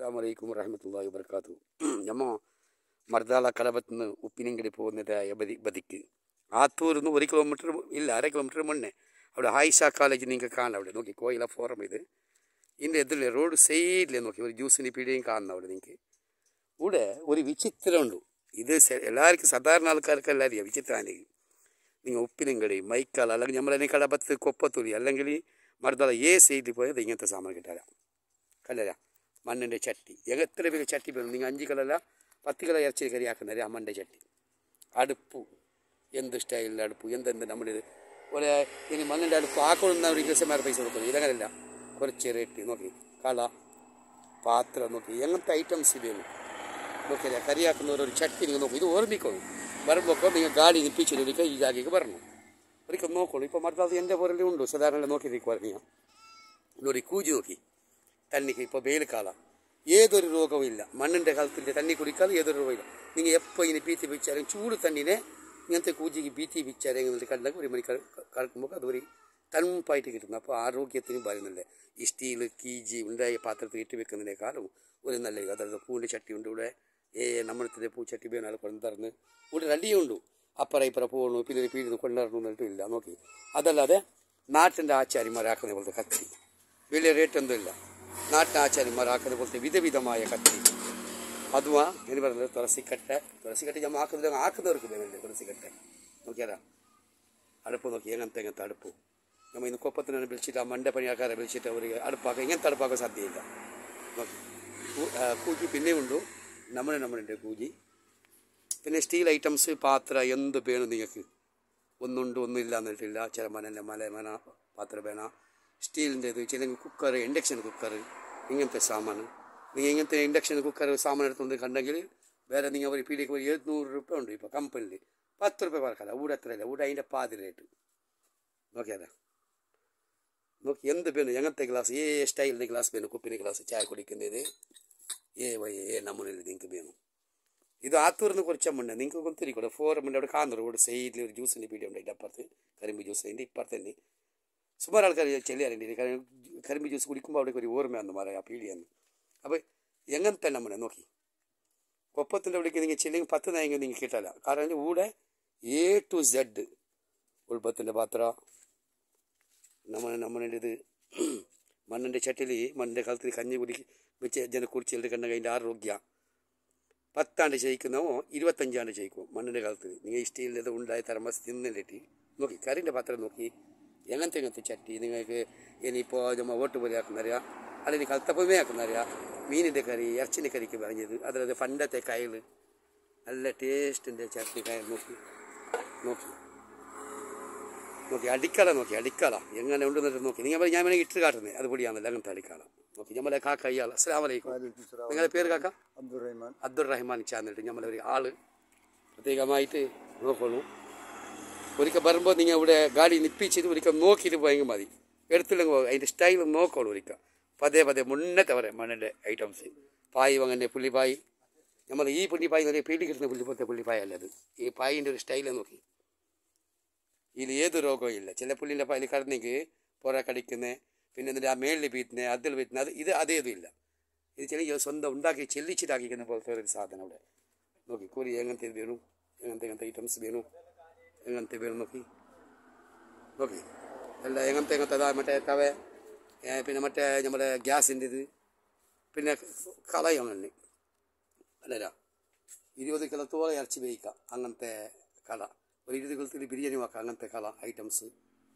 അസ്സാം വലൈക്കും വറഹമത്തല്ലാഹി വർക്കാത്തു ഞമ്മ മർദാല കടപത്തുനിന്ന് ഉപ്പിനിങ്കടി പോകുന്നത് ബതി ബതിക്ക് ആത്തൂരിൽ നിന്ന് ഒരു കിലോമീറ്റർ ഇല്ല അര കിലോമീറ്റർ മുന്നേ അവിടെ ആയിഷ കോളേജ് നിങ്ങൾക്ക് കാണാം അവിടെ നോക്കി കോയില ഫോറം ഇത് ഇതിൻ്റെ എതിരെ റോഡ് സൈഡിൽ നോക്കി ഒരു ജ്യൂസിൻ്റെ പീടിയും കാണുന്നു അവിടെ നിങ്ങൾക്ക് ഇവിടെ ഒരു വിചിത്രമുണ്ട് ഇത് സെ- എല്ലാവർക്കും സാധാരണ ആൾക്കാർക്കെല്ലാം അറിയാം വിചിത്രാనికి നിങ്ങൾ ഉപ്പിനിങ്കടി മൈക്കാൽ അല്ലെങ്കിൽ നമ്മളതിനെ കടപത്ത് കൊപ്പത്തൂരി അല്ലെങ്കിൽ മർദാല ഏ സൈഡിൽ പോയത് ഇങ്ങനത്തെ സാമാൻ കിട്ടാല കല്ലര മണ്ണിൻ്റെ ചട്ടി എത്ര വലിയ ചട്ടി വേണം നിങ്ങൾ അഞ്ച് കളല്ല പത്ത് കിലോ ഇറച്ചി കറി ആക്കുന്നത് ആ മണ്ണിൻ്റെ ചട്ടി അടുപ്പ് എന്ത് സ്റ്റൈലിൻ്റെ അടുപ്പ് എന്തെന്ത് നമ്മളിത് ഒരു ഇനി മണ്ണിൻ്റെ അടുപ്പ് ആക്കൊള്ളുന്ന ഒരു ഗസമാർ പൈസ കൊടുക്കുന്നത് ഇതങ്ങനല്ല കുറച്ച് റേറ്റ് നോക്കി കള പാത്രം നോക്കി എങ്ങനത്തെ ഐറ്റംസ് വേണം നോക്കിയാൽ കറിയാക്കുന്നവർ ഒരു ചട്ടി നിങ്ങൾ നോക്കും ഇത് ഓർമ്മിക്കോളൂ വരുമ്പോൾ നിങ്ങൾ ഗാഡി നിപ്പിച്ചിട്ട് ഈ ജാഗയ്ക്ക് വരണം ഒരിക്കൽ നോക്കോളൂ ഇപ്പോൾ മറുതാത് എൻ്റെ പുറലേ ഉണ്ട് സാധാരണ നോക്കിയിട്ട് പറഞ്ഞു ನೋಡಿ ಕೂಜಿ നോക്കി തണ്ണിക്ക് ഇപ്പോൾ വെയിൽ കാലം ഏതൊരു രോഗവും ഇല്ല മണ്ണിൻ്റെ കാലത്തിൻ്റെ തണ്ണി കുടിക്കാതെ ഏതൊരു രോഗവും ഇല്ല നിങ്ങൾ എപ്പോൾ ഇനി ബീത്തി വെച്ചാലും ചൂട് തണ്ണിനെ ഇങ്ങനത്തെ കൂജിക്ക് ബീത്തി വെച്ചാൽ എന്നിട്ട് കണ്ടാൽ ഒരു മണി കടക്കുമ്പോൾ അത് ഒരു തണുപ്പായിട്ട് കിട്ടുന്നു അപ്പോൾ ആരോഗ്യത്തിനും പറയുന്നില്ല ഈ സ്റ്റീല് കീജി ഉണ്ടായ പാത്രത്തിൽ ഇട്ട് വെക്കുന്നതിനേക്കാളും ഒരു നല്ല ഇത് അതായത് പൂവിൻ്റെ ചട്ടി ഉണ്ട് ഇവിടെ ഏ നമ്മളത്തെ പൂച്ചട്ടി വേണം കൊണ്ടുതറന്ന് ഇവിടെ രണ്ടിയുണ്ട് അപ്പറ ഇപ്പറ പോകണു പിന്നെ ഒരു പീടിന്ന് കൊണ്ടുവരണം എന്നിട്ടും ഇല്ല നോക്കി അതല്ലാതെ നാട്ടിൻ്റെ ആചാര്യന്മാരാക്കുന്ന പോലത്തെ കത്തി വലിയ റേറ്റ് ഒന്നും ഇല്ല നാട്ടിൻ ആചാര്യന്മാരാക്കുന്ന പോലത്തെ വിധവിധമായ കത്തി അതുവാ എന്ന് പറയുന്നത് തുളസിക്കട്ട തുളസിക്കട്ട ഞാൻ ആക്കുന്നില്ല ആക്കുന്നവർക്ക് വേണമല്ലേ തുളസിക്കട്ട നോക്കിയാരാ അടുപ്പ് നോക്കി എങ്ങനത്തെ എങ്ങനത്തെ അടുപ്പ് നമ്മൾ ഇന്ന് കൊപ്പത്തിനാണ് വിളിച്ചിട്ട് ആ മണ്ട പണിയാക്കാരെ വിളിച്ചിട്ട് അവർ അടുപ്പാക്കുക ഇങ്ങനത്തെ അടുപ്പാക്കാൻ സാധ്യതയില്ല നോക്കി കൂ- ആ, കൂജി പിന്നെയും ഉണ്ട് നമ്മുടെ നമ്മളുണ്ട് കൂജി പിന്നെ സ്റ്റീൽ ഐറ്റംസ് പാത്ര എന്ത് വേണം നിങ്ങൾക്ക് ഒന്നുണ്ട് ഒന്നുമില്ല എന്നിട്ടില്ല ചില മനല്ല മല മന പാത്ര വേണ സ്റ്റീലിൻ്റെ ഇത് ചില കുക്കർ ഇൻഡക്ഷൻ കുക്കർ ഇങ്ങനത്തെ സാമാൻ നിങ്ങൾ ഇങ്ങനത്തെ ഇൻഡക്ഷൻ കുക്കർ സാമാൻ എടുത്തുകൊണ്ട് കണ്ടെങ്കിൽ വേറെ നിങ്ങൾ ഒരു പീടിക്ക് ഒരു എഴുന്നൂറ് രൂപ ഉണ്ട് ഇപ്പോൾ കമ്പനിയിൽ പത്ത് രൂപ പറക്കല്ല ഇവിടെ എത്ര ഇല്ല ഇവിടെ അതിൻ്റെ പാതി റേറ്റ് നോക്കിയാലോ നോക്കി എന്ത് വേണം എങ്ങനത്തെ ഗ്ലാസ് ഏ സ്റ്റൈലിൻ്റെ ഗ്ലാസ് വേണം കുപ്പിൻ്റെ ഗ്ലാസ് ചായ കുടിക്കുന്നത് ഏ വൈ ഏ നമ്മളിൽ നിങ്ങൾക്ക് വേണം ഇത് ആത്തൂരിന്ന് കുറച്ച് മുന്നേ നിങ്ങൾക്ക് കൊത്തിരിക്കൂടെ ഫോർ മുന്നേ അവിടെ കാണുന്നു റോഡ് സൈഡിൽ ഒരു ജ്യൂസിൻ്റെ പീടിയ ഉണ്ട് അതിൻ്റെ അപ്പുറത്ത് കരിമ്പ് ജ്യൂസ് അതിൻ്റെ ഇപ്പുറത്ത് തന്നെ സുമാർ ആൾക്കാർ ചെല്ലിയാറുണ്ട് കാരണം കരിമ്പ് ജ്യൂസ് കുടിക്കുമ്പോൾ അവിടെ ഒരു ഓർമ്മയാന്ന് പറയാം ആ പീടിയെന്ന് അപ്പോൾ എങ്ങനത്തെ നമ്മളെ നോക്കി കൊപ്പത്തിൻ്റെ അവിടേക്ക് നിങ്ങൾ ചെല്ലെങ്കിൽ പത്ത് നായെങ്കിൽ നിങ്ങൾക്ക് കിട്ടില്ല കാരണം ഇവിടെ എ ടു സെഡ് ഉൾപ്പത്തിൻ്റെ പാത്ര നമ്മൾ നമ്മളുടെ ഇത് മണ്ണിൻ്റെ ചട്ടിൽ മണ്ണിൻ്റെ കാലത്തിൽ കഞ്ഞി കുടി വെച്ച് ജന കുടിച്ചിട്ട് കണ്ട അതിൻ്റെ ആരോഗ്യ പത്താണ്ട് ചെയ്യിക്കുന്നവോ ഇരുപത്തഞ്ചാണ്ട് ചെയ്യിക്കും മണ്ണിൻ്റെ കാലത്ത് നിങ്ങൾ ഈ സ്റ്റീലിൻ്റെ ഉണ്ടായ തെർമസ് തിന്നിലിട്ട് നോക്കി കറിൻ്റെ പാത്രം നോക്കി എങ്ങനത്തെ എങ്ങനത്തെ ചട്ടി നിങ്ങൾക്ക് ഇനിയിപ്പോൾ നമ്മൾ ഓട്ട് പോലെ ആക്കുന്നറിയാം അല്ലെങ്കിൽ കൽത്തപ്പമേ ആക്കുന്നറിയാം മീനിൻ്റെ കറി ഇറച്ചിൻ്റെ കറിക്ക് പറഞ്ഞത് അതിലത് പണ്ടത്തെ കയൽ നല്ല ടേസ്റ്റിൻ്റെ ചട്ടി കയൽ നോക്കി നോക്കി നോക്കി അടിക്കള നോക്കി അടിക്കള എങ്ങനെ ഉണ്ടെന്നിട്ട് നോക്കി നിങ്ങൾ ഞാൻ വേണമെങ്കിൽ ഇട്ട് കാട്ടുന്നത് അതുപടിയാണല്ലോ അങ്ങനത്തെ അടിക്കള നോക്കി നമ്മളെ കാക്ക ഇയാൾ അസ്സാം വലൈക്കും നിങ്ങളുടെ പേര് കാക്ക അബ്ദുറഹ്മാൻ അബ്ദുൾ റഹ്മാൻ ചാന്നിട്ട് നമ്മളെ ഒരു ആള് പ്രത്യേകമായിട്ട് നോക്കണു ഒരിക്കൽ വരുമ്പോൾ നിങ്ങൾ ഇവിടെ ഗാഡി നിപ്പിച്ചിട്ട് ഒരിക്കൽ നോക്കിയിട്ട് പോയെങ്കിൽ മതി എടുത്തില്ലെങ്കിൽ അതിൻ്റെ സ്റ്റൈൽ നോക്കണു ഒരിക്കൽ പതേ പതേ മുന്നത്തെ വരെ മണ്ണിൻ്റെ ഐറ്റംസ് പായ് അങ്ങനെ പുള്ളിപ്പായ് നമ്മൾ ഈ പുള്ളിപ്പായ് എന്ന് പറയുക പീടി കിട്ടുന്ന പുള്ളിപ്പോലത്തെ പുള്ളിപ്പായ അല്ല അത് ഈ പായിൻ്റെ ഒരു സ്റ്റൈൽ നോക്കി ഇതിൽ ഏത് രോഗവും ഇല്ല ചില പുള്ളിൻ്റെ പായൽ കടന്നെങ്കിൽ പുറ കടിക്കുന്നത് പിന്നെ എന്നിട്ട് ആ മേളിൽ വീറ്റുന്നത് അതിൽ വീറ്റുന്നത് അത് ഇത് അതേതും ഇല്ല ഇത് ചില സ്വന്തം ഉണ്ടാക്കി ചെല്ലിച്ചിട്ടാക്കിക്കുന്ന പോലത്തെ ഒരു സാധനം അവിടെ നോക്കി കോരി എങ്ങനത്തെ ഇത് വേണം എങ്ങനത്തെ എങ്ങനത്തെ ഐറ്റംസ് വേണം എങ്ങനത്തെ വേണം നോക്കി നോക്കി അല്ല എങ്ങനത്തെ എങ്ങനത്തെ അതാ മറ്റേ തവ ഏ, പിന്നെ മറ്റേ നമ്മുടെ ഗ്യാസിൻ്റെ ഇത് പിന്നെ കളയും അങ്ങനെ അല്ലല്ല ഇരുപത് കിലത്തോളം ഇറച്ചി വേവിക്കാം അങ്ങനത്തെ കട ഒരു ഇരുപത് കിലത്തിൽ ബിരിയാണി വെക്കാം അങ്ങനത്തെ കട ഐറ്റംസ്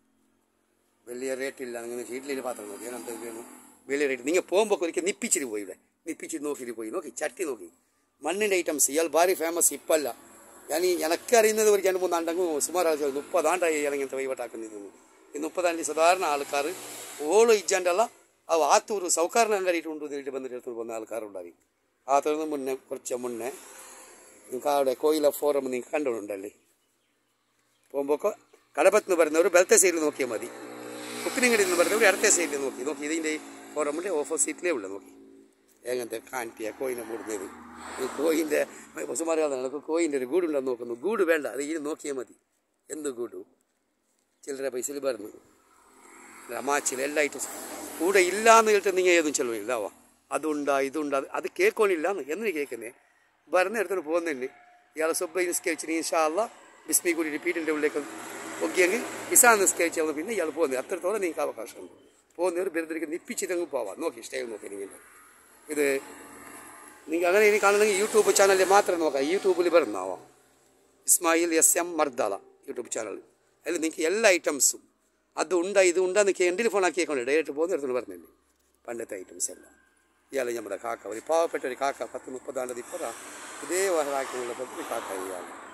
വലിയ റേറ്റ് ഇല്ല നിങ്ങൾ വീട്ടിലെ പാത്രം നോക്കി അങ്ങനത്തെ വേണം വലിയ റേറ്റ് നിങ്ങൾ പോകുമ്പോൾ ഒരിക്കൽ നിപ്പിച്ചിട്ട് പോയി ഇവിടെ നിപ്പിച്ചിട്ട് നോക്കിയിട്ട് പോയി നോക്കി ചട്ടി നോക്കി മണ്ണിൻ്റെ ഐറ്റംസ് ഇയാൾ ഭാരി ഫേമസ് ഇപ്പല്ല ഞാൻ എനിക്ക് അറിയുന്നത് ഒരു രണ്ട് മൂന്നാണ്ടെങ്കിൽ സുമാർ മുപ്പതാണ്ടായി ഇയാൾ ഇങ്ങനത്തെ വൈവട്ടാക്കുന്നത് ഈ മുപ്പതാണ്ടി സാധാരണ ആൾക്കാർ ഓള് ഇജ്ജാണ്ടല്ല ആ ആത്തൂർ സൗകാരണ അങ്കാരിയിട്ട് കൊണ്ട് വീട്ടിൽ വന്നിട്ട് എടുത്തു പോകുന്ന ആൾക്കാരുണ്ടായി ആത്തൂരിന് മുന്നേ കുറച്ച് മുന്നേ നിങ്ങൾക്ക് അവിടെ കോയില ഫോറം നിങ്ങൾക്ക് കണ്ടുകൊണ്ടല്ലേ പോകുമ്പോൾ കടപ്പത്ത് നിന്ന് പറയുന്നവർ ബലത്തെ സൈഡിൽ നോക്കിയാൽ മതി ഉപ്പിനിങ്ങടി എന്ന് പറയുന്നവർ ഇടത്തെ സൈഡിൽ നോക്കി നോക്കി ഇതിൻ്റെ ഫോറമിൻ്റെ ഓപ്പോസിറ്റിലേ ഉള്ള നോക്കി എങ്ങനത്തെ കാണിക്കുക കോയിനെ മൂടുന്നത് ഈ കോയിൻ്റെ പശുമാർ നടക്കും കോയിൻ്റെ ഒരു ഗൂടുണ്ടെന്ന് നോക്കുന്നു ഗൂട് വേണ്ട അത് ഇതിന് നോക്കിയാൽ മതി എന്ത് ഗൂഡു ചില്ലറ പൈസയിൽ പറഞ്ഞു അമാച്ചിൽ എല്ലാ ഐറ്റംസ് കൂടെ ഇല്ലാന്ന് കേട്ട് നിങ്ങൾ ഏതും ചെലവില്ലാവാ അതുണ്ടാ ഇതുണ്ടാ അത് കേൾക്കണില്ല എന്ന് കേൾക്കുന്നേ വരുന്ന എടുത്തിട്ട് പോകുന്നുണ്ട് ഇയാളെ സുബ്ബ നിസ്കരിച്ചിന് ഇൻഷാല്ല ബിസ്മി കൂടി റിപ്പീറ്റിൻ്റെ ഉള്ളിലേക്ക് ഒക്കെയെങ്കിൽ ഇസാ നിസ്കരിച്ചാൽ പിന്നെ ഇയാൾ പോകുന്നത് അത്രത്തോളം നിങ്ങൾക്ക് അവകാശമുണ്ട് പോകുന്നവർ ബിരുദത്തിലേക്ക് നിപ്പിച്ചിട്ടങ്ങ് പോവാം നോക്കി സ്റ്റൈൽ നോക്കി നിങ്ങൾ ഇത് നിങ്ങൾ അങ്ങനെ ഇനി കാണുന്നെങ്കിൽ യൂട്യൂബ് ചാനലിൽ മാത്രം നോക്കാം യൂട്യൂബിൽ വരുന്നാവാം Ismail S M Mardala YouTube channel അതിൽ നിങ്ങൾക്ക് എല്ലാ ഐറ്റംസും അത് ഉണ്ടാ ഇത് ഉണ്ടാന്ന് എൻ്റെ ഫോൺ ആക്കിയേക്കൊണ്ട് ഡയറക്റ്റ് പോകുന്ന ഇടത്തോട് പറഞ്ഞില്ലേ പണ്ടത്തെ ഐറ്റംസ് എല്ലാം ഇയാൾ നമ്മുടെ കാക്ക ഒരു പാവപ്പെട്ട ഒരു കാക്ക പത്ത് മുപ്പതാണ്ടത് ഇപ്പതാ ഇതേ വഹറാക്കിയുള്ള ഒരു കാക്ക ഇയാൾ